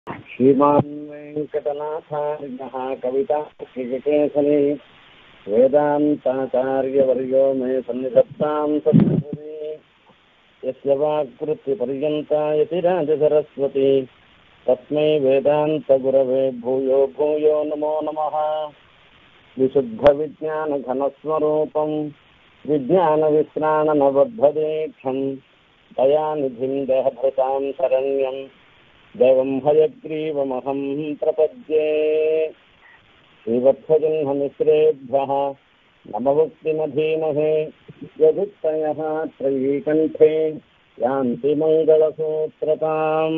श्रीमान् वेङ्कटनाथार्यः कविता श्रीकेसरी वेदान्ताचार्यवर्यो मे सन्निधत्तां सत्सुरी यस्य वाक्कृत्यपर्यन्ता यतिराजसरस्वती तस्मै वेदान्तगुरवे भूयो भूयो नमो नमः विशुद्धविज्ञानघनस्वरूपम् विज्ञानविश्राणनबद्धदीक्षम् दयानिधिम् देहभृताम् शरण्यम् देवं हयग्रीवमहं प्रपद्ये श्रीवत्सजह्नमिश्रेभ्यः नमभुक्तिमधीमहे यदुत्तयः त्रयीकण्ठे यान्ति मङ्गलसूत्रताम्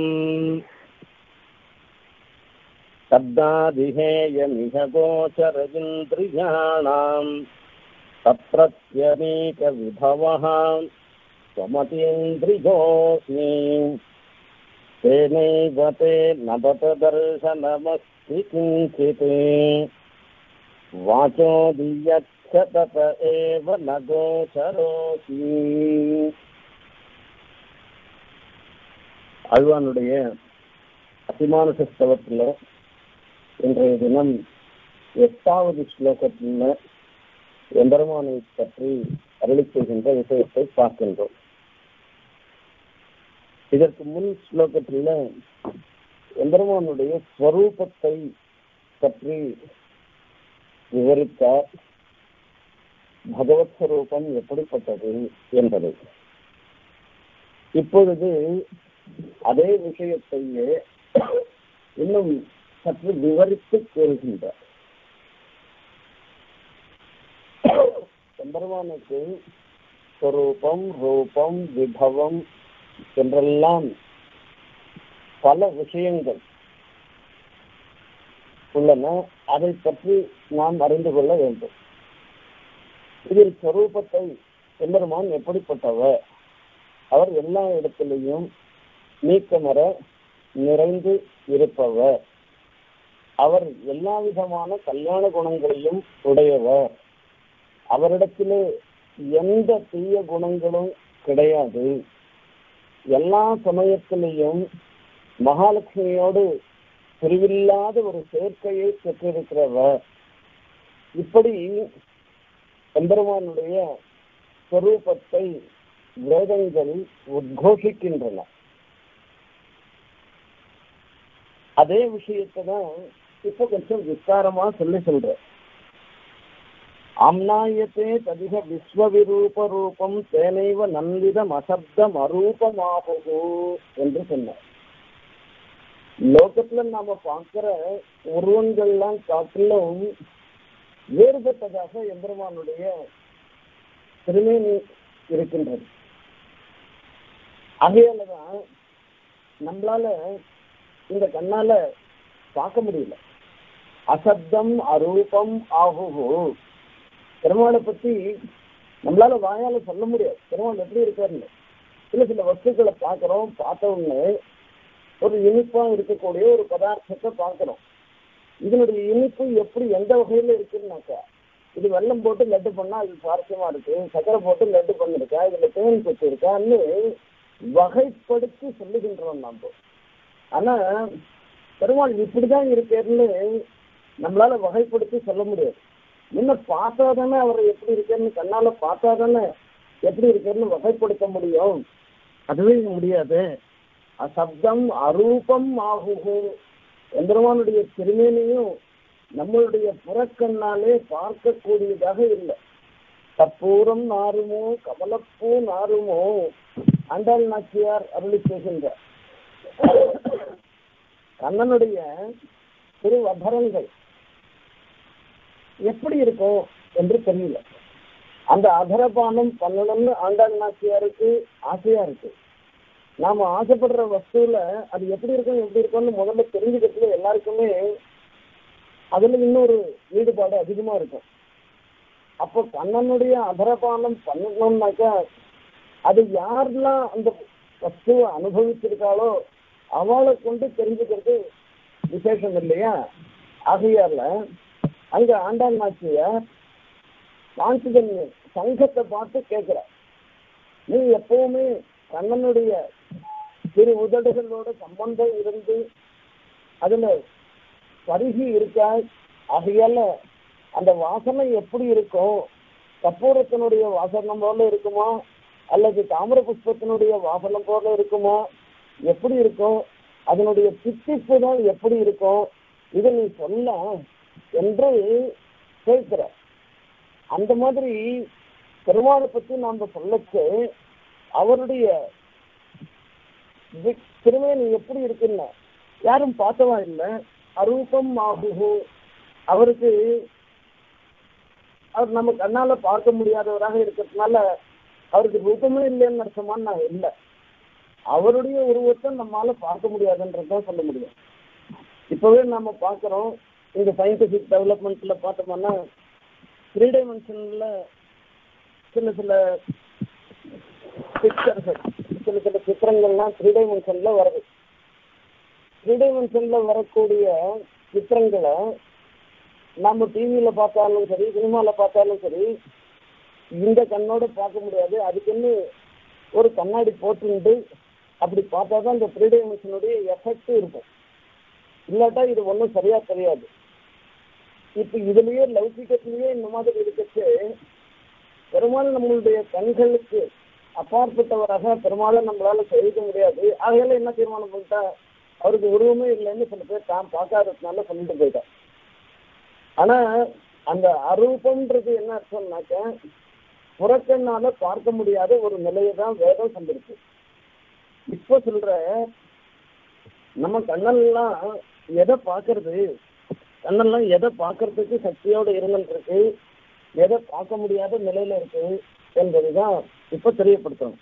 शब्दादिहेयमिह गोचरजिन्द्रियाणाम् तत्रत्यनेकविभवः त्वमतीन्द्रियोऽस्मि तेनैव ते नवतदर्शनमस्ति किञ्चित् वाचो दीयच्छ तत एव न गोचरोऽस्मि அழ்வானுடைய அபிமானச ஸ்தவத்தில் இன்றைய தினம் எட்டாவது ஸ்லோகத்தில் எம்பெருமானை பற்றி அருளி செய்கின்ற விஷயத்தை பார்க்கின்றோம் இதற்கு முன் ஸ்லோகத்தில் எம்பெருமானுடைய ஸ்வரூபத்தை பற்றி விவரித்தார் பகவத் ஸ்வரூபம் எப்படிப்பட்டது என்பதை இப்பொழுது அதே விஷயத்தையே இன்னும் சற்று விவரித்து கூறுகின்றார் எம்பெருமானுக்கு ஸ்வரூபம் ரூபம் விபவம் என்றெல்லாம் பல விஷயங்கள் உள்ளன அதை பற்றி நாம் அறிந்து கொள்ள வேண்டும் இதில் ஸ்வரூபத்தை எம்பெருமான் எப்படிப்பட்டவர் அவர் எல்லா இடத்திலையும் நீக்கமர நிறைந்து இருப்பவர் அவர் எல்லா விதமான கல்யாண குணங்களையும் உடையவர் அவரிடத்திலே எந்த தீய குணங்களும் கிடையாது எல்லா சமயத்திலையும் மகாலட்சுமியோடு பிரிவில்லாத ஒரு சேர்க்கையை பெற்றிருக்கிறவர் இப்படி எம்பெருமானுடைய ஸ்வரூபத்தை வேதங்கள் உத்கோஷிக்கின்றன அதே விஷயத்தை தான் இப்ப கொஞ்சம் விஸ்தாரமா சொல்லி சொல்ற அம்னாயத்தே ததிக விஸ்வவிரூப ரூபம் தேனைவ நன்விதம் அசப்தம் அரூபமாகு என்று சொன்னார் லோகத்துல நாம பார்க்கிற உருவங்கள்லாம் காட்டிலும் வேறுபட்டதாக எம்பெருமானுடைய திருமேனி இருக்கின்றது ஆகையாலதான் நம்மளால இந்த கண்ணால பார்க்க முடியல அசப்தம் அரூபம் ஆகுகு பெருமாளை பத்தி நம்மளால வாயால சொல்ல முடியாது பெருமாள் எப்படி இருக்காருன்னு சில சில வஸ்துக்களை பார்க்கிறோம் பார்த்த உடனே ஒரு இனிப்பா இருக்கக்கூடிய ஒரு பதார்த்தத்தை பார்க்கிறோம் இதனுடைய இனிப்பு எப்படி எந்த வகையில இருக்குன்னாக்கா இது வெள்ளம் போட்டு லட்டு பண்ணா அது சுவாரஸ்யமா இருக்கு சக்கரை போட்டு லட்டு பண்ணிருக்கா இதுல தேன் கொத்து இருக்கான்னு வகைப்படுத்தி சொல்லுகின்றோம் நம்ம ஆனா பெருமாள் இப்படிதான் இருக்கேன்னு நம்மளால வகைப்படுத்தி சொல்ல முடியாது முன்ன பார்த்தா தானே அவர் எப்படி இருக்கேன்னு கண்ணால பார்த்தா தானே எப்படி இருக்கேன்னு வகைப்படுத்த முடியும் அதுவே முடியாது அசப்தம் அரூபம் ஆகுகு எந்திரமானுடைய திருமேனியும் நம்மளுடைய புறக்கண்ணாலே பார்க்கக்கூடியதாக இல்லை கற்பூரம் நாருமோ கமலப்பூ நாருமோ அண்டாள் நாச்சியார் அருளி செய்கின்றார் கண்ணனுடைய திரு அபரங்கள் எப்படி இருக்கும் என்று தெரியல அந்த அதரபானம் பண்ணணும்னு ஆண்டாள் நாச்சியாருக்கு ஆசையா இருக்கு நாம ஆசைப்படுற வஸ்துல அது எப்படி இருக்கும் எப்படி இருக்கும்னு முதல்ல தெரிஞ்சுக்கிறதுல எல்லாருக்குமே அதுல இன்னொரு ஈடுபாடு அதிகமா இருக்கும் அப்போ கண்ணனுடைய அதரபானம் பண்ணணும்னாக்கா அது யாரெல்லாம் அந்த வஸ்துவை அனுபவிச்சிருக்காளோ அவளை கொண்டு தெரிஞ்சுக்கிறது விசேஷம் இல்லையா ஆகையால அங்க ஆண்டாள் நாச்சியார் காஞ்சிதன் சங்கத்தை பார்த்து கேட்கிற நீ எப்பவுமே கண்ணனுடைய திரு உதடுகளோட சம்பந்தம் இருந்து அதுல பருகி இருக்கா ஆகையால அந்த வாசனை எப்படி இருக்கும் கற்பூரத்தினுடைய வாசனம் போல இருக்குமா அல்லது தாமிர புஷ்பத்தினுடைய வாசனம் போல இருக்குமா எப்படி இருக்கும் அதனுடைய தித்திப்பு தான் எப்படி இருக்கும் இதை நீ சொல்ல என்று கேட்கிற அந்த மாதிரி பெருமாளை பத்தி நாம சொல்லச்சு அவருடைய வி- திருமேனி எப்படி இருக்குன்னு யாரும் பார்த்தவா இல்லை அரூபம் ஆகுகு அவருக்கு அவர் நம்ம கண்ணால பார்க்க முடியாதவராக இருக்கிறதுனால அவருக்கு ரூபமே இல்லைன்னு அர்த்தமான்னு நான் இல்லை அவருடைய உருவத்தை நம்மால பார்க்க முடியாதுன்றதான் சொல்ல முடியும் இப்பவே நாம பார்க்கிறோம் இந்த சயின்டிபிக் டெவலப்மெண்ட்ல பார்த்தோம்னா த்ரீ டைமென்ஷன்ல சில சில பிக்சர்கள் சில சில சித்திரங்கள்லாம் த்ரீ டைமென்ஷன்ல வருது த்ரீ டைமென்ஷன்ல வரக்கூடிய சித்திரங்களை நம்ம டிவியில பார்த்தாலும் சரி சினிமால பார்த்தாலும் சரி இந்த கண்ணோட பார்க்க முடியாது அதுக்குன்னு ஒரு கண்ணாடி போட்டுண்டு அப்படி பார்த்தா தான் இந்த த்ரீ டைமென்ஷனுடைய எஃபெக்ட் இருக்கும் இல்லாட்டா இது ஒன்றும் சரியா தெரியாது இப்போ இதுலயே லௌகிகத்திலேயே இந்த மாதிரி இருக்கச்சு பெருமாள் நம்மளுடைய கண்களுக்கு அப்பாற்பட்டவராக பெருமாளை நம்மளால தெரிவிக்க முடியாது ஆகையால என்ன தீர்மானம் பண்ணிட்டா அவருக்கு உருவமே இல்லைன்னு சில பேர் தான் பார்க்காததுனால சொல்லிட்டு போயிட்டான் ஆனா அந்த அரூபம்ன்றது என்ன அர்த்தம்னாக்க புறக்கண்ணால பார்க்க முடியாத ஒரு நிலையை தான் வேதம் சொல்லிருக்கு இப்போ சொல்ற நம்ம கண்ணெல்லாம் எதை பார்க்கறது கண்ணெல்லாம் எதை பார்க்கறதுக்கு சக்தியோட இருந்துட்டு இருக்கு எதை பார்க்க முடியாத நிலையில இருக்கு என்பதுதான் இப்ப தெரியப்படுத்தணும்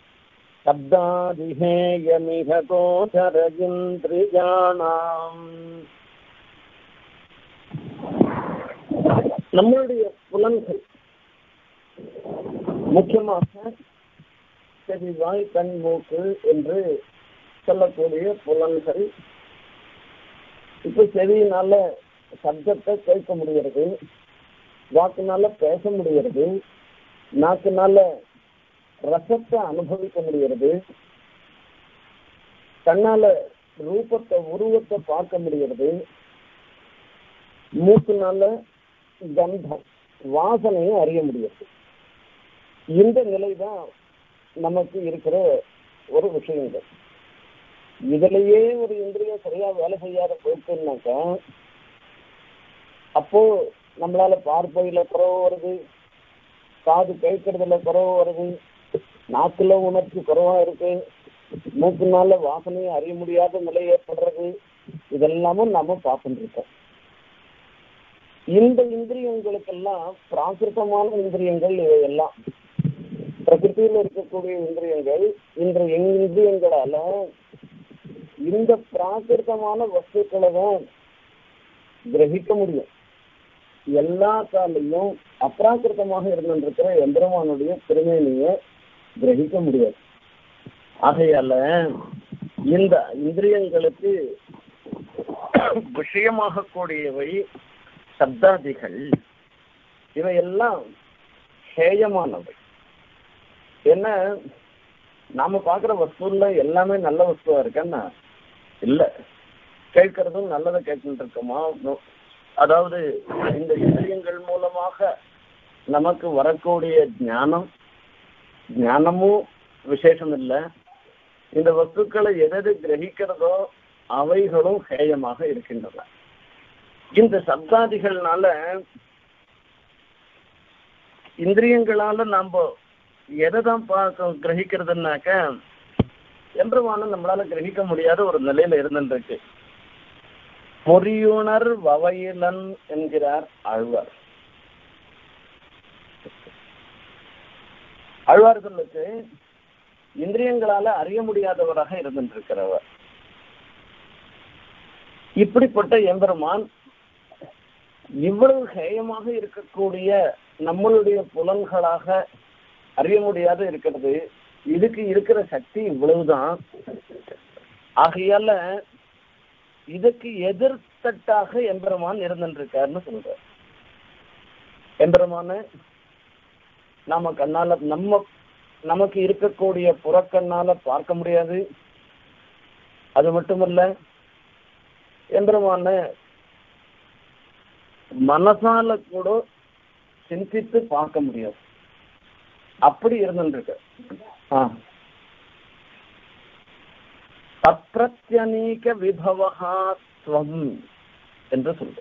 சப்தாதிஹேயமிக கோச்சர இந்திரியாணாம் நம்மளுடைய புலன்கள் முக்கியமாக செவி வாய் கண் மூக்கு என்று சொல்லக்கூடிய புலன்கள் இப்ப செவியினால சப்தத்தை கேட்க முடிகிறது வாக்குனால பேச முடிகிறது நாக்குனால ரசத்தை அனுபவிக்க முடிகிறது கண்ணால ரூபத்தை உருவத்தை பார்க்க முடிகிறது மூக்குனால கந்தம் வாசனையை அறிய முடியுது இந்த நிலை தான் நமக்கு இருக்கிற ஒரு விஷயங்கள் இதுலயே ஒரு இந்திரியம் சரியா வேலை செய்யாத போயிட்டுனாக்கா அப்போ நம்மளால பார்ப்பையில குறவு வருது காது கேட்கறதுல குறவு வருது நாக்குல உணர்ச்சி குறைவா இருக்கு மூக்குனால வாசனையை அறிய முடியாத நிலை ஏற்படுறது இதெல்லாமும் நாம பார்த்துட்டு இருக்கோம் இந்த இந்திரியங்களுக்கெல்லாம் பிராகிருத்தமான இந்திரியங்கள் இவையெல்லாம் பிரகிருதியில் இருக்கக்கூடிய இந்திரியங்கள் இந்த இந்திரியங்களால இந்த பிராகிருத்தமான வஸ்துக்களை தான் கிரகிக்க முடியும் எல்லா காலையும் அப்ராகிருத்தமாக இருந்திருக்கிற எந்திரமானுடைய திருமேனியை கிரகிக்க முடியாது ஆகையால இந்த இந்திரியங்களுக்கு விஷயமாக கூடியவை சப்தாதிகள் இவையெல்லாம் ஹேயமானவை என்ன நாம பாக்குற வஸ்துல எல்லாமே நல்ல வஸ்துவா இருக்கன்னா இல்ல கேட்கறதும் நல்லதை கேட்டுட்டு இருக்கோமா நோ- அதாவது இந்த இந்திரியங்கள் மூலமாக நமக்கு வரக்கூடிய ஞானம் ஞானமும் விசேஷம் இல்லை இந்த வஸ்துக்களை எதது கிரகிக்கிறதோ அவைகளும் ஹேயமாக இருக்கின்றன இந்த சப்தாதிகள்னால இந்திரியங்களால நாம எதை தான் பார்க்க கிரகிக்கிறதுனாக்க என்றுமான நம்மளால கிரகிக்க முடியாத ஒரு நிலையில இருந்துருக்கு பொறியுணர் வவையிலன் என்கிறார் ஆழ்வார் ஆழ்வார் சொல்லுக்கு இந்திரியங்களால அறிய முடியாதவராக இருந்திருக்கிறவர் இப்படிப்பட்ட எம்பெருமான் இவ்வளவு ஹேயமாக இருக்கக்கூடிய நம்மளுடைய புலன்களாக அறிய முடியாத இருக்கிறது இதுக்கு இருக்கிற சக்தி இவ்வளவுதான் ஆகையால இதுக்கு எதிர்த்தட்டாக எம்பெருமான் இருந்திருக்காருன்னு சொல்ற எம்பெருமான நாம கண்ணால நம்ம நமக்கு இருக்கக்கூடிய புறக்கண்ணால பார்க்க முடியாது அது மட்டுமல்ல எம்பெருமான மனசால கூட சிந்தித்து பார்க்க முடியாது அப்படி இருந்துருக்கு ஆ அப்பிரத்யநீக விபவகாத்வம் என்று சொல்ற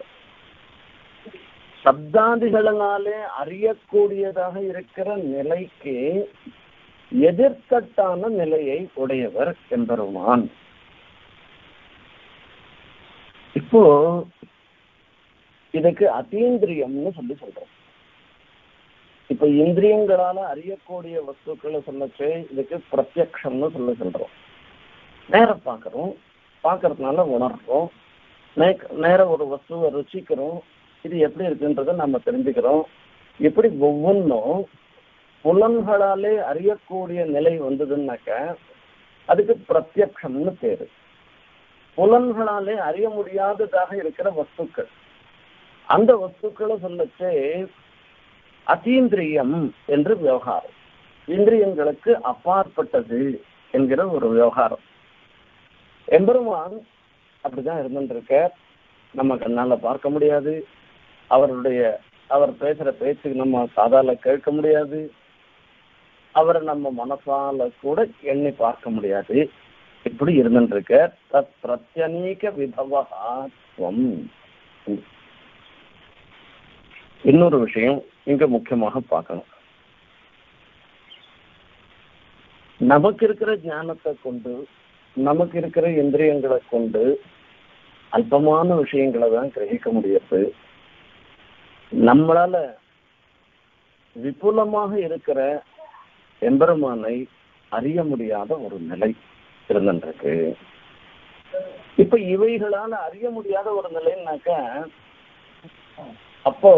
சப்தாதிகளினாலே அறியக்கூடியதாக இருக்கிற நிலைக்கு எதிர்த்தட்டான நிலையை உடையவர் என்பருமான் இப்போ இதுக்கு அதீந்திரியம்னு சொல்லி சொல்றோம் இப்ப இந்திரியங்களால அறியக்கூடிய வஸ்துக்களை சொல்லச்சு இதுக்கு பிரத்யக்ஷம்னு சொல்லி சொல்றோம் நேர பார்க்கறோம் பார்க்கறதுனால உணர்றோம் நேர ஒரு வஸ்துவை ருச்சிக்கிறோம் இது எப்படி இருக்குன்றத நம்ம தெரிஞ்சுக்கிறோம் இப்படி ஒவ்வொன்றும் புலன்களாலே அறியக்கூடிய நிலை வந்ததுன்னாக்க அதுக்கு பிரத்யக்ஷம்னு பேரு புலன்களாலே அறிய முடியாததாக இருக்கிற வஸ்துக்கள் அந்த வஸ்துக்களை சொல்லச்சே அதீந்திரியம் என்று விவகாரம் இந்திரியங்களுக்கு அப்பாற்பட்டது என்கிற ஒரு விவகாரம் எம்பெருமான் அப்படிதான் இருந்துருக்க நம்ம கண்ணால பார்க்க முடியாது அவருடைய அவர் பேசுற பேச்சுக்கு நம்ம காதால கேட்க முடியாது அவரை நம்ம மனசால கூட எண்ணி பார்க்க முடியாது இப்படி இருந்துருக்க தத் பிரத்யநீக விபவகாத்வம் இன்னொரு விஷயம் இங்க முக்கியமாக பார்க்கணும் நமக்கு இருக்கிற ஞானத்தை கொண்டு நமக்கு இருக்கிற இந்திரியங்களை கொண்டு அல்பமான விஷயங்களை தான் கிரகிக்க முடியாது நம்மளால விபுலமாக இருக்கிற எம்பெருமானை அறிய முடியாத ஒரு நிலை இருந்துருக்கு இப்ப இவைகளால அறிய முடியாத ஒரு நிலைன்னாக்க அப்போ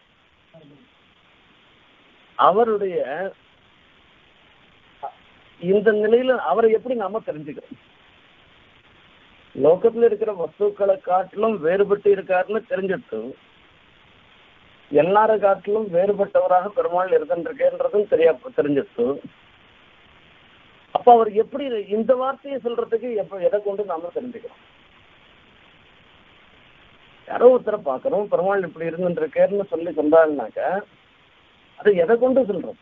அவருடைய இந்த நிலையில அவரை எப்படி நாம தெரிஞ்சுக்கிறோம் லோகத்துல இருக்கிற வஸ்துக்களை காட்டிலும் வேறுபட்டு இருக்காருன்னு தெரிஞ்சிட்டு எல்லார காட்டிலும் வேறுபட்டவராக பெருமாள் இருக்கின்றதும் தெரியா தெரிஞ்சிட்டு அப்ப அவர் எப்படி இந்த வார்த்தையை சொல்றதுக்கு எப்ப எதை கொண்டு நாம தெரிஞ்சுக்கிறோம் யாரோ ஒருத்தரை பார்க்கறோம் பெருமாள் இப்படி இருந்துருக்கேன்னு சொல்லி சொன்னாருனாக்க அது எதை கொண்டு சொல்றது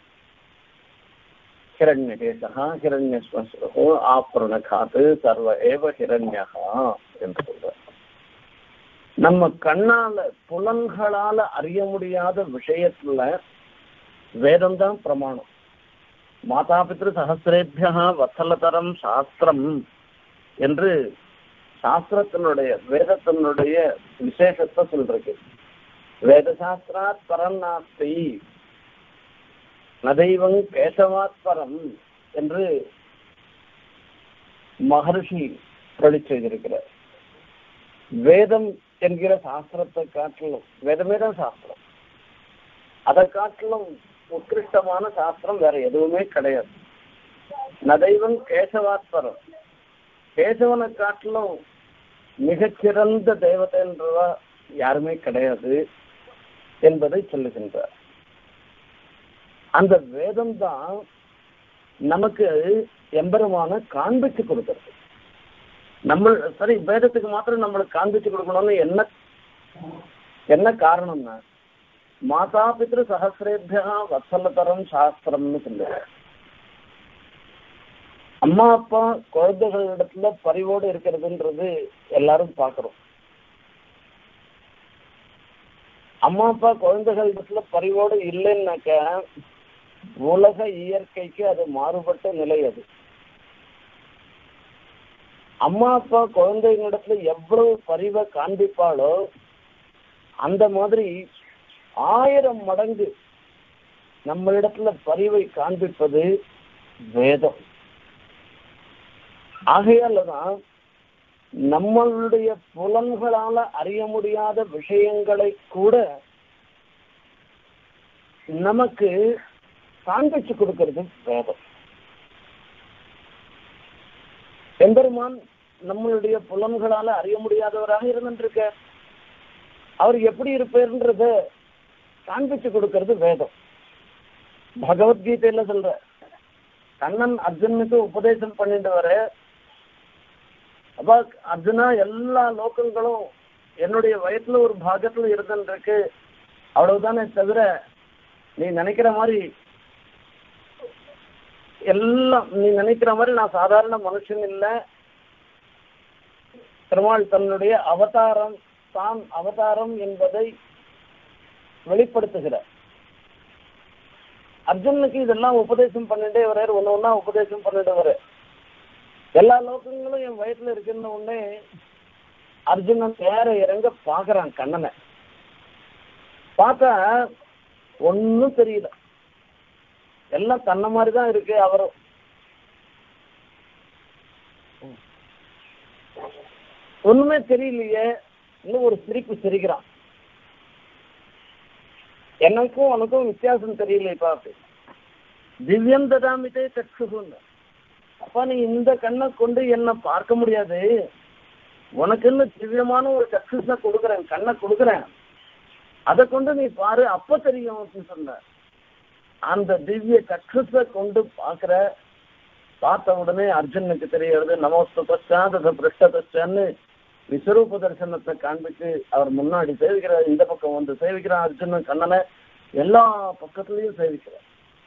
ஹிரண்யகேசா ஹிரண்யஸ்வசோ ஆப்ரணகாத்து சர்வ ஏவ ஹிரண்யகா என்று சொல்ற நம்ம கண்ணால புலன்களால அறிய முடியாத விஷயத்துல வேதம் தான் பிரமாணம் மாதா பித்ரு சகசிரேபியா வத்சலதரம் சாஸ்திரம் என்று சாஸ்திரத்தினுடைய வேதத்தினுடைய விசேஷத்தை சொல்றது வேத சாஸ்திராத் பரம் நாஸ்தி நதைவங் கேசவாத் பரம் என்று மகர்ஷி சொல்லி செய்திருக்கிறார் வேதம் என்கிற சாஸ்திரத்தை காட்டிலும் வேதமே தான் சாஸ்திரம் அதை காட்டிலும் உத்கிருஷ்டமான சாஸ்திரம் வேற எதுவுமே கிடையாது நதைவன் கேசவாத்பரம் கேசவனை காட்டிலும் மிகச்சிறந்த தெய்வத்தைன்றவா யாருமே கிடையாது என்பதை சொல்லுகின்றார் அந்த வேதம் தான் நமக்கு எம்பெருமான காண்பிச்சு கொடுக்கிறது நம்ம சரி வேதத்துக்கு மாத்திரம் நம்மளுக்கு காண்பிச்சு கொடுக்கணும்னு என்ன என்ன காரணம்னா மாதா பித்ரு சகசிரேபியா வத்சலதரம் சாஸ்திரம்னு சொல்லுவாங்க அம்மா அப்பா குழந்தைகளிடத்துல பரிவோடு இருக்கிறதுன்றது எல்லாரும் பாக்குறோம் அம்மா அப்பா குழந்தைகளிடத்துல பரிவோடு இல்லைன்னாக்க உலக இயற்கைக்கு அது மாறுபட்ட நிலை அது அம்மா அப்பா குழந்தைகளிடத்துல எவ்வளவு பரிவை காண்பிப்பாளோ அந்த மாதிரி ஆயிரம் மடங்கு நம்ம இடத்துல பரிவை காண்பிப்பது வேதம் ஆகையால தான் நம்மளுடைய புலன்களால அறிய முடியாத விஷயங்களை கூட நமக்கு காண்பிச்சு கொடுக்கிறது வேதம் எம்பெருமான் நம்மளுடைய புலன்களால அறிய முடியாதவராக இருந்துருக்க அவர் எப்படி இருப்பார்ன்றத காண்பிச்சு கொடுக்கிறது வேதம் பகவத்கீதையில சொல்ற கண்ணன் அர்ஜுனுக்கு உபதேசம் பண்ணிட்டு வர அப்ப அர்ஜுனா எல்லா லோகங்களும் என்னுடைய வயசுல ஒரு பாகத்துல இருந்துருக்கு அவ்வளவுதானே தவிர நீ நினைக்கிற மாதிரி எல்லாம் நீ நினைக்கிற மாதிரி நான் சாதாரண மனுஷன் இல்ல பெருமாள் தன்னுடைய அவதாரம் தான் அவதாரம் என்பதை வெளிப்படுத்துகிறார் அர்ஜுனுக்கு இதெல்லாம் உபதேசம் பண்ணிட்டே வர்றாரு ஒண்ணு ஒண்ணா உபதேசம் பண்ணிட்டு வர எல்லா லோகங்களும் என் வயசுல இருக்குன்னு உடனே அர்ஜுனன் வேற இறங்க பாக்குறான் கண்ணனை பார்த்தா ஒன்னும் தெரியல எல்லாம் தன்ன மாதிரி தான் இருக்கு அவரும் ஒண்ணுமே தெரியலையே இன்னும் ஒரு சிரிப்பு சிரிக்கிறான் எனக்கும் உனக்கும் வித்தியாசம் தெரியல இப்ப அப்படி திவ்யம் ததாமிதே சக்ஷுன்னு அப்ப நீ இந்த கண்ணை கொண்டு என்ன பார்க்க முடியாது உனக்குன்னு திவ்யமான ஒரு சக்ஷுஸ கொடுக்குறேன் கண்ணை கொடுக்குறேன் அதை கொண்டு நீ பாரு அப்ப தெரியும் அப்படின்னு சொன்ன அந்த திவ்ய சக்ஷுஸ கொண்டு பாக்குற பார்த்த உடனே அர்ஜுனுக்கு தெரியறது நமஸ்து பச்சாத பிருஷ்டதன்னு விஸ்வரூப தரிசனத்தை காண்பிச்சு அவர் முன்னாடி சேவிக்கிறார் இந்த பக்கம் வந்து சேவிக்கிறார் அர்ஜுனன் கண்ணனை எல்லா பக்கத்துலயும் சேவிக்கிறார்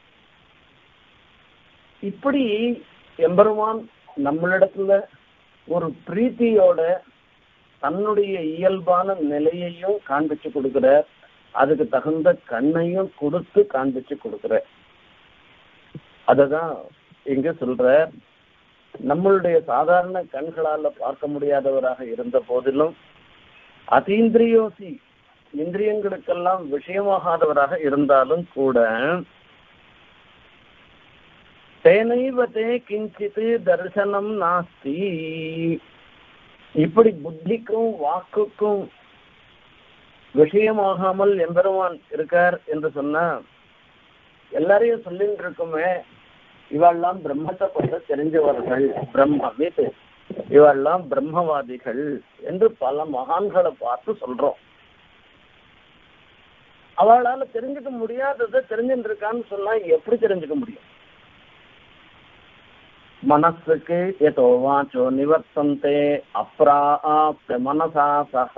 இப்படி எம்பெருமான் நம்மளிடத்துல ஒரு பிரீத்தியோட தன்னுடைய இயல்பான நிலையையும் காண்பிச்சு கொடுக்கிற அதுக்கு தகுந்த கண்ணையும் கொடுத்து காண்பிச்சு கொடுக்கிற அததான் இங்க சொல்ற நம்மளுடைய சாதாரண கண்களால பார்க்க முடியாதவராக இருந்த போதிலும் அதீந்திரியோசி இந்திரியங்களுக்கெல்லாம் விஷயமாகாதவராக இருந்தாலும் கூட தேனைவதே கிஞ்சித் தரிசனம் நாஸ்தி இப்படி புத்திக்கும் வாக்குக்கும் விஷயமாகாமல் எம்பெருமான் இருக்கார் என்று சொன்னா எல்லாரையும் சொல்லிட்டு இருக்குமே இவெல்லாம் பிரம்மத்தை பற்றி தெரிஞ்சவர்கள் பிரம்ம வீட்டு இவெல்லாம் பிரம்மவாதிகள் என்று பல மகான்களை பார்த்து சொல்றோம் அவளால தெரிஞ்சுக்க முடியாததை தெரிஞ்சுட்டு இருக்கான்னு சொன்னா எப்படி தெரிஞ்சுக்க முடியும் மனசுக்கு எதோ வாச்சோ நிவர்த்தந்தே அப்ராப்த மனசா சக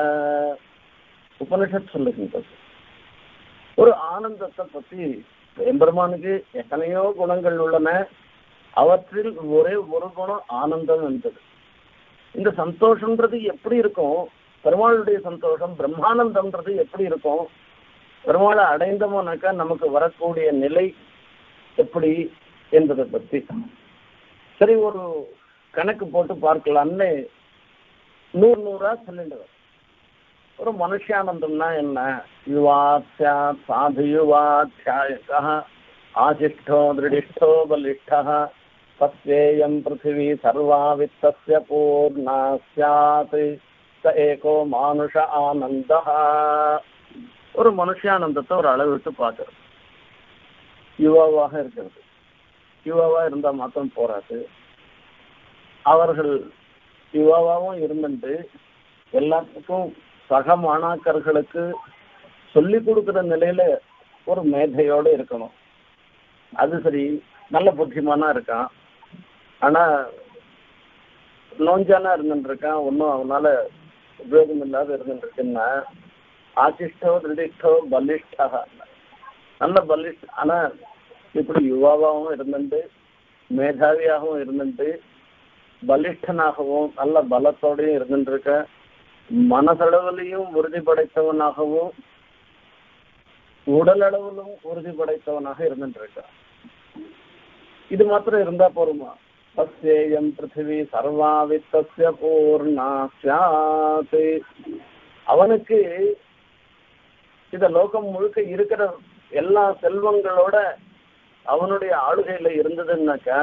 உபனிஷத் சொல்லுகின்றது ஒரு ஆனந்தத்தை பத்தி எம்பெருமானுக்கு எத்தனையோ குணங்கள் உள்ளன அவற்றில் ஒரே ஒரு குணம் ஆனந்தம் என்பது இந்த சந்தோஷம்ன்றது எப்படி இருக்கும் பெருமாளுடைய சந்தோஷம் பிரம்மானந்தம்ன்றது எப்படி இருக்கும் பெருமாளை அடைந்தோம்னாக்கா நமக்கு வரக்கூடிய நிலை எப்படி என்பதை பத்தி சரி ஒரு கணக்கு போட்டு பார்க்கலாம்னு நூறு நூறா சொல்லிட்டு ஒரு மனுஷானந்தம்னா என்ன யுவாத்யா சாது யுவாத்தியாயக ஆசிஷ்டோ திருடிஷ்டோ பலிஷ்ட தஸ்யேயம் பிருத்திவி சர்வா வித்தஸ்ய பூர்ணா ஸ்யாத் ச ஏகோ மானுஷ ஆனந்த ஒரு மனுஷானந்தத்தை ஒரு அளவிட்டு பார்க்கறது யுவாவாக இருக்கிறது யுவாவா இருந்தா மாத்திரம் போராது அவர்கள் யுவாவாவும் இருந்துட்டு எல்லாத்துக்கும் சக மாணாக்கர்களுக்கு சொல்லி கொடுக்கிற நிலையில ஒரு மேதையோட இருக்கணும் அது சரி நல்ல புத்திமானா இருக்கான் ஆனா நோஞ்சானா இருந்துட்டு இருக்கான் ஒன்றும் அவனால உபயோகம் இல்லாத இருந்துட்டு இருக்குன்னா ஆசிஷ்டோ திருடிஷ்டோ பலிஷ்டா நல்ல பலிஷ்ட ஆனா இப்படி யுவாவாகவும் இருந்துட்டு மேதாவியாகவும் இருந்துட்டு பலிஷ்டனாகவும் நல்ல பலத்தோடையும் இருந்துட்டு இருக்க மனசளவிலையும் உறுதி படைத்தவனாகவும் உடல் அளவிலும் உறுதி படைத்தவனாக இருந்துட்டு இருக்கான் இது மாத்திரம் இருந்தா போருமா தஸ்யேயம் பிருத்திவி சர்வாவித்தஸ்ய பூர்ணா சியாத் அவனுக்கு இந்த லோகம் முழுக்க இருக்கிற எல்லா செல்வங்களோட அவனுடைய ஆளுகையில இருந்ததுன்னாக்கா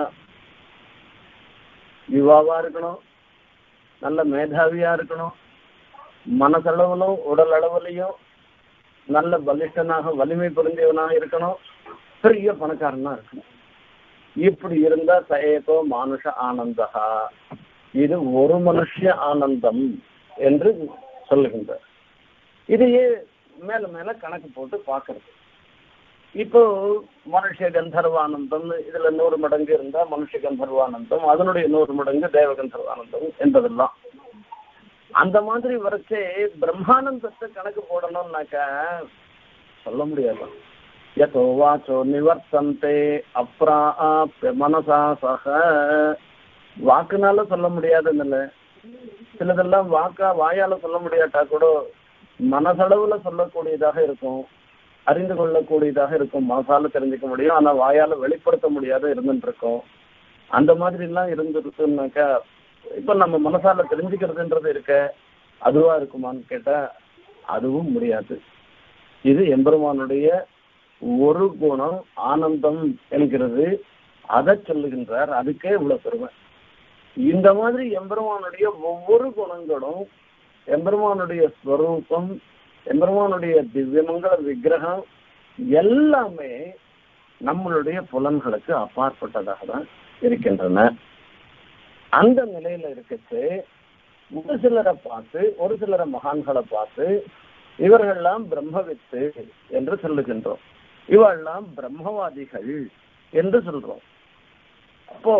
யுவாவா இருக்கணும் நல்ல மேதாவியா இருக்கணும் மனசளவிலும் உடல் அளவுலையும் நல்ல பலிஷ்டனாக வலிமை பொருந்தியவனாக இருக்கணும் பெரிய பணக்காரனா இருக்கணும் இப்படி இருந்தா சயேதோ மானுஷ ஆனந்தா இது ஒரு மனுஷ ஆனந்தம் என்று சொல்லுகின்றார் இதையே மேல மேல கணக்கு போட்டு பார்க்கறது இப்போ மனுஷ கந்தர்வானந்தம் இதுல நூறு மடங்கு இருந்தா மனுஷ கந்தர்வானந்தம் அதனுடைய நூறு மடங்கு தேவ கந்தர்வானந்தம் என்பதெல்லாம் அந்த மாதிரி வரைச்சே பிரம்மானந்தத்தை கணக்கு போடணும்னாக்கா சொல்ல முடியாது யதோ வாச்சோ நிவர்த்தந்தே அப்ராப்ய மனசா சக வாக்குனால சொல்ல முடியாதுன்னு சிலதெல்லாம் வாக்கா வாயால சொல்ல முடியாட்டா கூட மனசளவுல சொல்லக்கூடியதாக இருக்கும் அறிந்து கொள்ளக்கூடியதாக இருக்கும் மனசால தெரிஞ்சுக்க முடியும் ஆனா வாயால வெளிப்படுத்த முடியாத இருந்துட்டு இருக்கும் அந்த மாதிரி எல்லாம் இருந்துருக்குனாக்கா இப்ப நம்ம மனசால தெரிஞ்சுக்கிறதுன்றது இருக்க அதுவா இருக்குமான்னு கேட்டா அதுவும் முடியாது இது எம்பெருமானுடைய ஒரு குணம் ஆனந்தம் என்கிறது அதை சொல்லுகின்றார் அதுக்கே இவ்வளவு பெருமை இந்த மாதிரி எம்பெருமானுடைய ஒவ்வொரு குணங்களும் எம்பெருமானுடைய ஸ்வரூபம் எம்பெருமானுடைய திவ்யமங்கள விக்கிரகம் எல்லாமே நம்மளுடைய புலன்களுக்கு அப்பாற்பட்டதாக தான் இருக்கின்றன அந்த நிலையில இருக்கச்சு ஒரு சிலரை பார்த்து ஒரு சிலரை மகான்களை பார்த்து இவர்கள்லாம் பிரம்மவித்து என்று சொல்லுகின்றோம் இவெல்லாம் பிரம்மவாதிகள் என்று சொல்றோம் அப்போ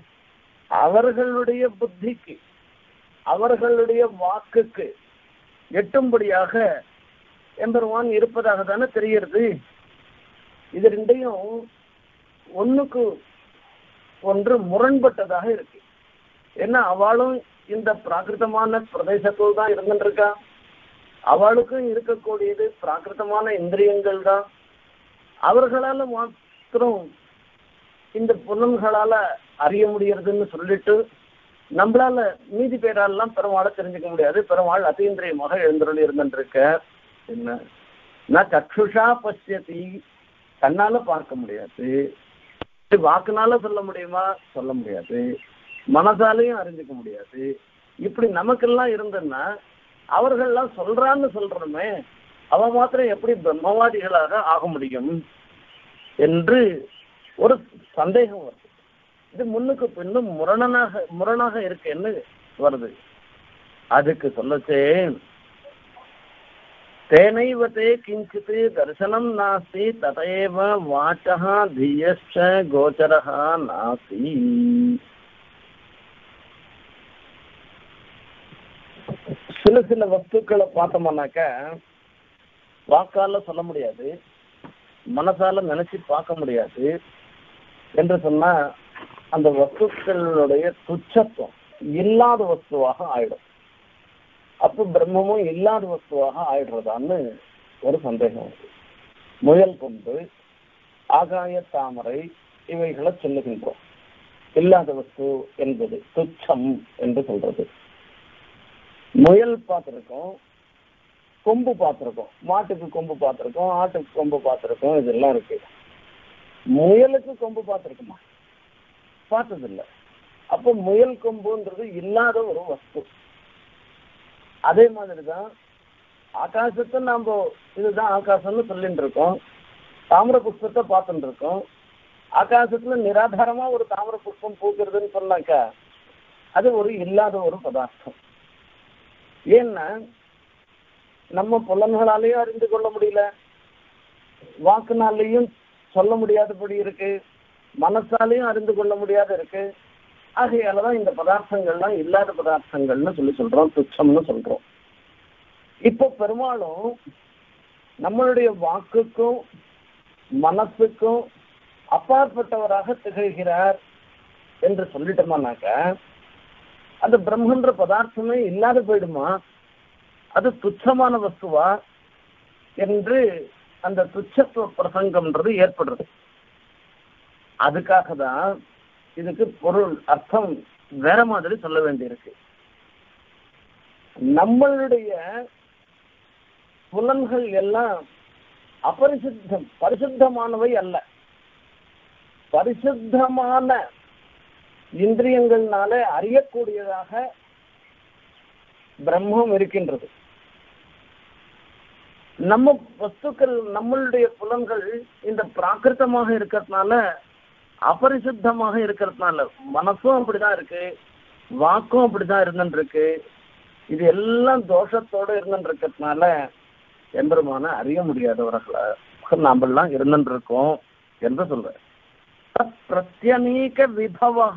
அவர்களுடைய புத்திக்கு அவர்களுடைய வாக்குக்கு எட்டும்படியாக எம்பெருமான் இருப்பதாக தானே தெரிகிறது இது ரெண்டையும் ஒண்ணுக்கு ஒன்று முரண்பட்டதாக இருக்கு ஏன்னா அவளும் இந்த பிராகிருதமான பிரதேசத்தில் தான் இருந்துருக்கா அவளுக்கும் இருக்கக்கூடியது பிராகிருதமான இந்திரியங்கள் தான் அவர்களால மாத்திரம் இந்த புலன்களால அறிய முடியறதுன்னு சொல்லிட்டு நம்மளால மீதி பேராலெல்லாம் பெருமாளை தெரிஞ்சுக்க முடியாது பெருமாள் அத்தீந்திரியமாக எழுந்தருள் இருந்துருக்க என்ன நான் சக்ஷுஷா பசியத்தி கண்ணால பார்க்க முடியாது வாக்குனால சொல்ல முடியுமா சொல்ல முடியாது மனசாலையும் அறிஞ்சுக்க முடியாது இப்படி நமக்கெல்லாம் இருந்ததுன்னா அவர்கள்லாம் சொல்றான்னு சொல்றோமே அவ மாத்திரம் எப்படி பிரம்மவாதிகளாக ஆக முடியும் என்று ஒரு சந்தேகம் வருது இது முன்னுக்கு பின்னும் முரணனாக முரணாக இருக்குன்னு வருது அதுக்கு சொல்லச்சே தேனைவத்தே கிஞ்சித் தரிசனம் நாஸ்தி ததைவ வாச்சா தீயச்ச கோச்சரா நாஸ்தி சில சில வஸ்துக்களை பார்த்தோம்னாக்க வாக்கால சொல்ல முடியாது மனசால நினைச்சு பார்க்க முடியாது என்று சொன்னா அந்த வஸ்துக்களுடைய துச்சத்துவம் இல்லாத வஸ்துவாக ஆயிடும் அப்ப பிரம்மமும் இல்லாத வஸ்துவாக ஆயிடுறதான்னு ஒரு சந்தேகம் வருது முயல் கொண்டு ஆகாய தாமரை இவைகளை சொல்லுகின்றோம் இல்லாத வஸ்து என்பது துச்சம் என்று சொல்றது முயல் பார்த்துருக்கோம் கொம்பு பார்த்துருக்கோம் மாட்டுக்கு கொம்பு பார்த்துருக்கோம் ஆட்டுக்கு கொம்பு பார்த்துருக்கோம் இதெல்லாம் இருக்கு முயலுக்கு கொம்பு பார்த்துருக்குமா பார்த்ததில்ல அப்போ முயல் கொம்புன்றது இல்லாத ஒரு வஸ்து அதே மாதிரி தான் ஆகாசத்தை நாம் இதுதான் ஆகாசம்னு சொல்லிட்டு இருக்கோம் தாமிர புஷ்பத்தை பார்த்துட்டு இருக்கோம் ஆகாசத்துல நிராதாரமா ஒரு தாமிர புஷ்பம் பூக்கிறதுன்னு சொன்னாக்கா அது ஒரு இல்லாத ஒரு பதார்த்தம் ஏன்னா நம்ம புலன்களாலேயும் அறிந்து கொள்ள முடியல வாக்குனாலேயும் சொல்ல முடியாதபடி இருக்கு மனசாலையும் அறிந்து கொள்ள முடியாத இருக்கு ஆகையாலதான் இந்த பதார்த்தங்கள்லாம் இல்லாத பதார்த்தங்கள்னு சொல்லி சொல்றோம் துச்சம்னு சொல்றோம் இப்போ பெரும்பாலும் நம்மளுடைய வாக்குக்கும் மனசுக்கும் அப்பாற்பட்டவராக திகழ்கிறார் என்று சொல்லிட்டோமானாக்க அந்த பிரம்மன்ற பதார்த்தமே இல்லாத போயிடுமா அது துச்சமான வஸ்துவா என்று அந்த துச்சத்துவ பிரசங்கம்ன்றது ஏற்படுறது அதுக்காக தான் இதுக்கு பொருள் அர்த்தம் வேற மாதிரி சொல்ல வேண்டியிருக்கு நம்மளுடைய புலன்கள் எல்லாம் அபரிசுத்தம் பரிசுத்தமானவை அல்ல பரிசுத்தமான இந்திரியங்கள்னால அறியக்கூடியதாக பிரம்மம் இருக்கின்றது நம்ம வஸ்துக்கள் நம்மளுடைய புலன்கள் இந்த பிராகிருத்தமாக இருக்கிறதுனால அபரிசுத்தமாக இருக்கிறதுனால மனசும் அப்படிதான் இருக்கு வாக்கும் அப்படிதான் இருந்துட்டு இருக்கு இது எல்லாம் தோஷத்தோட இருந்துட்டு இருக்கிறதுனால எம்பெருமான அறிய முடியாதவர்களா நாமெல்லாம் இருந்துட்டு இருக்கோம் என்று சொல்ற தத் பிரத்யநீக விபவா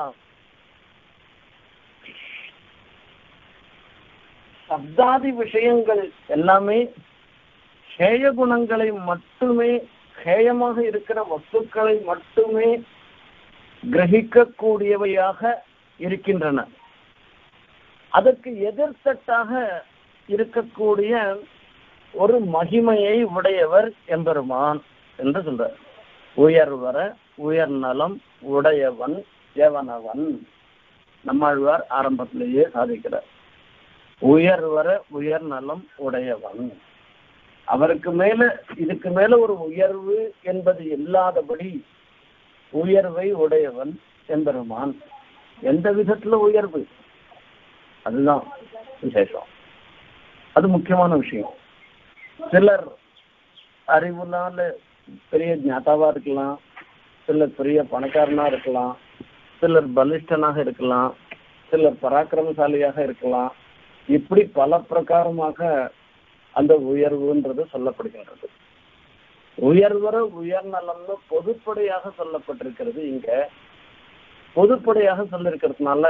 சப்தாதி விஷயங்கள் எல்லாமே ஹேய குணங்களை மட்டுமே ஹேயமாக இருக்கிற வஸ்துக்களை மட்டுமே கிரகிக்கக்கூடியவையாக இருக்கின்றன அதற்கு எதிர்த்தட்டாக இருக்கக்கூடிய ஒரு மகிமையை உடையவர் எம்பெருமான் என்று சொல்றார் உயர்வர உயர் நலம் உடையவன் எவனவன் நம்மாழ்வார் ஆரம்பத்திலேயே சாதிக்கிறார் உயர்வர உயர் நலம் உடையவன் அவருக்கு மேல இதுக்கு மேல ஒரு உயர்வு என்பது இல்லாதபடி உயர்வை உடையவன் எம்பெருமான் எந்த விதத்துல உயர்வு அதுதான் விசேஷம் அது முக்கியமான விஷயம் சிலர் அறிவுனால பெரிய ஞாதாவா இருக்கலாம் சிலர் பெரிய பணக்காரனா இருக்கலாம் சிலர் பலிஷ்டனாக இருக்கலாம் சிலர் பராக்கிரமசாலியாக இருக்கலாம் இப்படி பல பிரகாரமாக அந்த உயர்வுன்றது சொல்லப்படுகின்றது உயர்வர உயர்நலம்னு பொதுப்படையாக சொல்லப்பட்டிருக்கிறது இங்க பொதுப்படையாக சொல்லிருக்கிறதுனால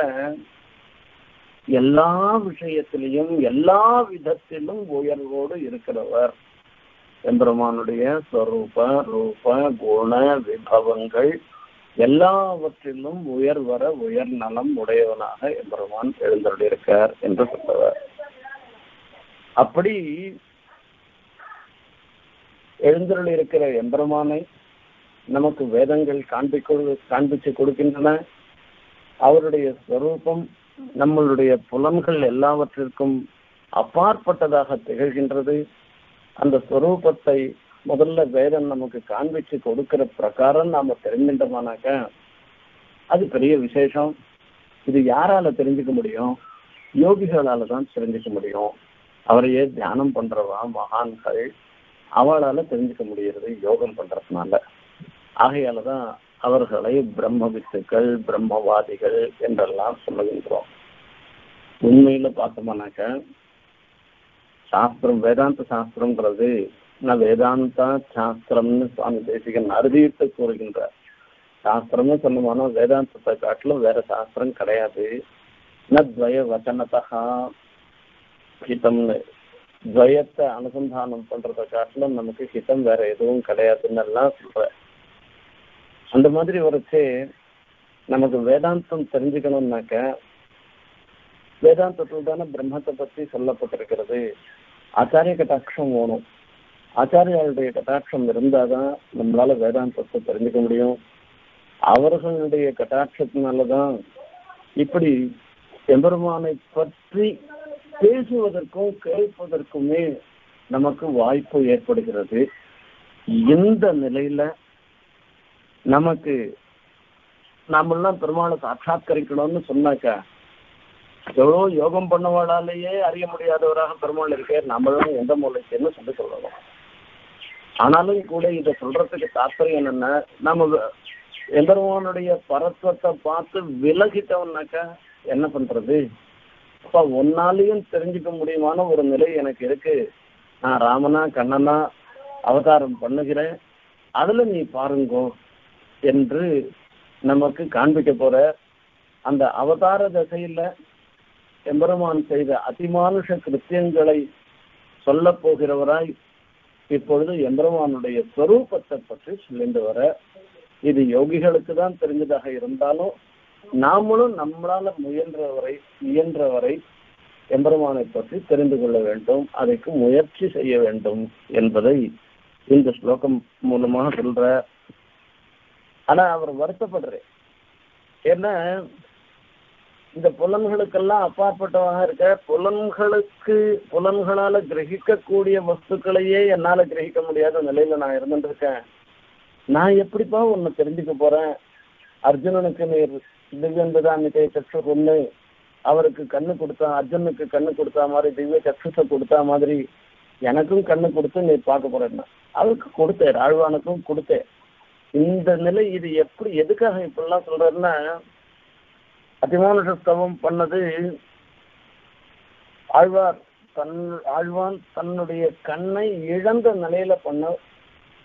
எல்லா விஷயத்திலையும் எல்லா விதத்திலும் உயர்வோடு இருக்கிறவர் எம்பெருமானுடைய ஸ்வரூப ரூப குண விபவங்கள் எல்லாவற்றிலும் உயர்வர உயர் நலம் உடையவனாக எம்பெருமான் எழுந்தருளிருக்கார் என்று சொல்லுவார் அப்படி எழுந்தருள் இருக்கிற எம்பெருமானை நமக்கு வேதங்கள் காண்பிக்க காண்பிச்சு கொடுக்கின்றன அவருடைய ஸ்வரூபம் நம்மளுடைய புலன்கள் எல்லாவற்றிற்கும் அப்பாற்பட்டதாக திகழ்கின்றது அந்த ஸ்வரூபத்தை முதல்ல வேதம் நமக்கு காண்பிச்சு கொடுக்கிற பிரகாரம் நாம தெரிஞ்சிட்டோமானாக்க அது பெரிய விசேஷம் இது யாரால தெரிஞ்சுக்க முடியும் யோகிகளால தான் தெரிஞ்சுக்க முடியும் அவரையே தியானம் பண்றவா மகான்கள் அவளால தெரிஞ்சுக்க முடியறது யோகம் பண்றதுனால ஆகையால தான் அவர்களை பிரம்ம வித்துக்கள் பிரம்மவாதிகள் என்றெல்லாம் சொல்லுகின்றோம் உண்மையில பார்த்தோம்னாக்க சாஸ்திரம் வேதாந்த சாஸ்திரம்ன்றது நான் வேதாந்தா சாஸ்திரம்னு சுவாமி தேசிகன் அறுதியிட்டு கூறுகின்றார் சாஸ்திரம்னு சொன்னோம்னா வேதாந்தத்தை காட்டிலும் வேற சாஸ்திரம் கிடையாது நத்வய வச்சனத்தகா ஹிதம்னு துவயத்தை அனுசந்தானம் பண்றதை காட்டிலும் நமக்கு ஹிதம் வேற எதுவும் கிடையாதுன்னு எல்லாம் சொல்ற அந்த மாதிரி வரைச்சு நமக்கு வேதாந்தம் தெரிஞ்சுக்கணும்னாக்க வேதாந்தத்தில் தானே பிரம்மத்தை பத்தி சொல்லப்பட்டிருக்கிறது ஆச்சாரிய கட்டாட்சம் வேணும் ஆச்சாரியாளுடைய கட்டாட்சம் இருந்தாதான் நம்மளால வேதாந்தத்தை தெரிஞ்சுக்க முடியும் அவர்களுடைய கட்டாட்சத்தினாலதான் இப்படி எம்பெருமானை பற்றி பேசுவதற்கும் கேட்பதற்குமே நமக்கு வாய்ப்பு ஏற்படுகிறது இந்த நிலையில நமக்கு நாமெல்லாம் பெருமாளை சாட்சாத்கரிக்கணும்னு சொன்னாக்கா எவ்வளோ யோகம் பண்ணவாளாலேயே அறிய முடியாதவராக பெருமாள் இருக்கே நம்மளும் எந்த மூலைக்குன்னு சொல்லி சொல்லணும் ஆனாலும் கூட இதை சொல்றதுக்கு தாற்பயம் என்னன்னா நம்ம எம்பெருமானுடைய பரத்வத்தை பார்த்து விலகிட்டோம்னாக்கா என்ன பண்றது அப்ப ஒன்னாலையும் தெரிஞ்சுக்க முடியுமான ஒரு நிலை எனக்கு இருக்கு நான் ராமனா கண்ணனா அவதாரம் பண்ணுகிறேன் அதுல நீ பாருங்கோ என்று நமக்கு காண்பிக்க போற அந்த அவதார தசையில எம்பெருமான் செய்த அதிமானுஷ கிருத்தியங்களை சொல்ல போகிறவராய் இப்பொழுது எம்பெருமானுடைய ஸ்வரூபத்தை பற்றி சொல்லிட்டு வர இது யோகிகளுக்கு தான் தெரிஞ்சதாக இருந்தாலும் நாமளும் நம்மளால முயன்றவரை இயன்றவரை எம்பெருமானை பற்றி தெரிந்து கொள்ள வேண்டும் அதற்கு முயற்சி செய்ய வேண்டும் என்பதை இந்த ஸ்லோகம் மூலமாக சொல்ற ஆனா அவர் வருத்தப்படுறேன் ஏன்னா இந்த புலன்களுக்கெல்லாம் அப்பாற்பட்டவங்க இருக்க புலன்களுக்கு புலன்களால கிரகிக்கக்கூடிய வஸ்துக்களையே என்னால கிரகிக்க முடியாத நிலையில நான் இருந்துட்டு இருக்கேன் நான் எப்படிப்பா உன்னை தெரிஞ்சுக்க போறேன் அர்ஜுனனுக்கு நீர் திவ்யந்ததாமிதே சக்ஷு ஒண்ணு அவருக்கு கண்ணு கொடுத்தா அர்ஜுனுக்கு கண்ணு கொடுத்தா மாதிரி திவ்ய சக்ஷுசை கொடுத்தா மாதிரி எனக்கும் கண்ணு கொடுத்து நீ பார்க்க போறேன்னா அவருக்கு கொடுத்தேன் ஆழ்வானுக்கும் கொடுத்தேன் இந்த நிலை இது எப்படி எதுக்காக இப்படிலாம் சொல்றேன்னா அதிமானுஷஸ்தவம் பண்ணது ஆழ்வார் தன் ஆழ்வான் தன்னுடைய கண்ணை இழந்த நிலையில பண்ண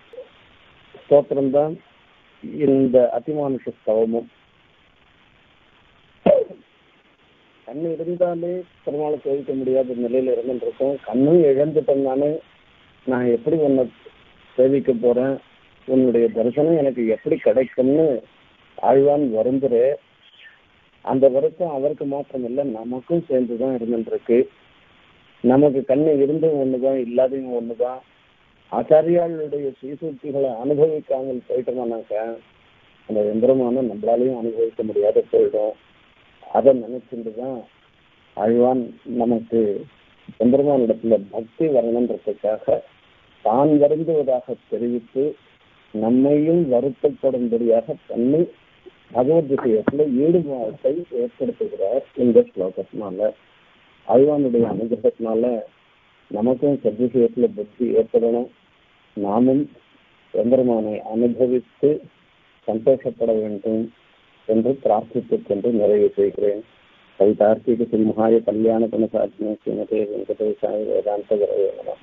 ஸ்தோத்திரம் தான் இந்த அதிமானுஷ ஸ்தவமும் கண்ணு இருந்தாலே பெருமாளை சேவிக்க முடியாத நிலையில இருந்துருக்கோம் கண்ணும் இழந்துட்டோம்னாலே நான் எப்படி உன்னை சேவிக்க போறேன் உன்னுடைய தரிசனம் எனக்கு எப்படி கிடைக்கும்னு ஆழ்வான் வருந்துரு அந்த வருத்தம் அவருக்கு மாத்திரம் இல்லை நமக்கும் சேர்ந்துதான் இருந்துருக்கு நமக்கு கண்ணு இருந்தும் ஒண்ணுதான் இல்லாதையும் ஒண்ணுதான் ஆச்சாரியாளுடைய சீசூர்த்திகளை அனுபவிக்காமல் போயிட்டோம்னாக்க அந்த எந்திரமான நம்மளாலையும் அனுபவிக்க முடியாத போயிடும் அதை நினைச்சுட்டு தான் அழ்வான் நமக்கு எந்திரமானிடத்துல பக்தி வரணுன்றதுக்காக தான் வருந்துவதாக தெரிவித்து நம்மையும் வருத்தப்படும்படியாக தன்னை பகவத் விஷயத்துல ஈடுபாட்டை ஏற்படுத்துகிறார் இந்த ஸ்லோகத்தினால அழ்வானுடைய அனுகிரகத்தினால நமக்கும் சத்விஷயத்துல புத்தி ஏற்படணும் நாமும் எம்பெருமானை அனுபவித்து சந்தோஷப்பட வேண்டும் என்று பிரார்த்தித்துக் கொண்டு நிறைவு செய்கிறேன் கவிதார்த்திக சிம்ஹாய கல்யாண குணசாட்சியம் ஸ்ரீமதே வெங்கடேசாய வேதாந்த குரவே நமः